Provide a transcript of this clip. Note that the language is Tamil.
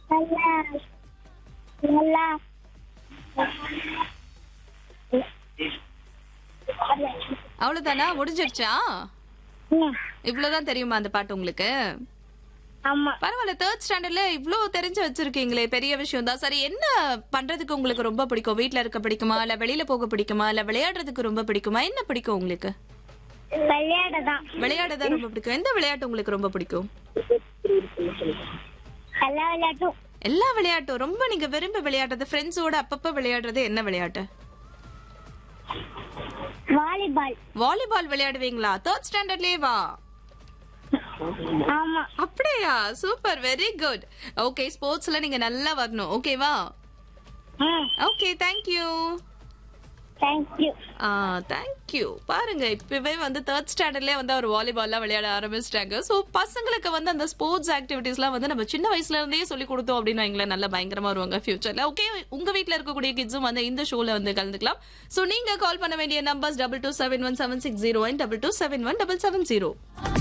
நல்லா நல்லா அவ்வளவுதானா முடிஞ்சிருச்சா ம், இவ்வளவுதான் தெரியுமா அந்த பாட்டு உங்களுக்கு ஆமா பரவாயில்ல தேர்ட் ஸ்டாண்டர்ட்ல இவ்ளோ தெரிஞ்சு வச்சிருக்கீங்களே பெரிய விஷயம் தான் சரி என்ன பண்றதுக்கு உங்களுக்கு ரொம்ப பிடிக்கும் வீட்ல இருக்க பிடிக்குமா இல்ல வெளியில போக பிடிக்குமா இல்ல விளையாடுறதுக்கு ரொம்ப பிடிக்குமா என்ன பிடிக்கும் உங்களுக்கு விளையாடதான் விளையாட தான் ரொம்ப பிடிக்கும் எந்த விளையாட்டு உங்களுக்கு ரொம்ப பிடிக்கும் எல்லா விளையாட்டும் எல்லா விளையாட்டும் ரொம்ப நீங்க விரும்பி விளையாடுறது ஃப்ரெண்ட்ஸோட அப்பப்ப விளையாடுறது என்ன விளையாட்டு வாலிபால் வாலிபால் விளையாடுவீங்களா தேர்ட் ஸ்டாண்டர்ட்லயே வா ஆமா அப்படியா சூப்பர் வெரி குட் ஓகே ஸ்போர்ட்ஸ்ல நீங்க நல்லா வரணும் ஓகேவா ம் ஓகே தேங்க்யூ தேங்க்யூ ஆ தேங்க்யூ பாருங்க இப்பவே வந்து தேர்ட் ஸ்டாண்டர்ட்லயே வந்து அவர் வாலிபால்லாம் விளையாட ஆரம்பிச்சிட்டாங்க ஸோ பசங்களுக்கு வந்து அந்த ஸ்போர்ட்ஸ் ஆக்டிவிட்டீஸ்லாம் வந்து நம்ம சின்ன வயசுல இருந்தே சொல்லி கொடுத்தோம் அப்படின்னு வைங்களேன் நல்லா பயங்கரமா வருவாங்க ஃபியூச்சர்ல ஓகே உங்க வீட்ல இருக்கக்கூடிய கிட்ஸும் வந்து இந்த ஷோல வந்து கலந்துக்கலாம் ஸோ நீங்க கால் பண்ண வேண்டிய numbers double two seven one seven six zero one double two seven one double seven zero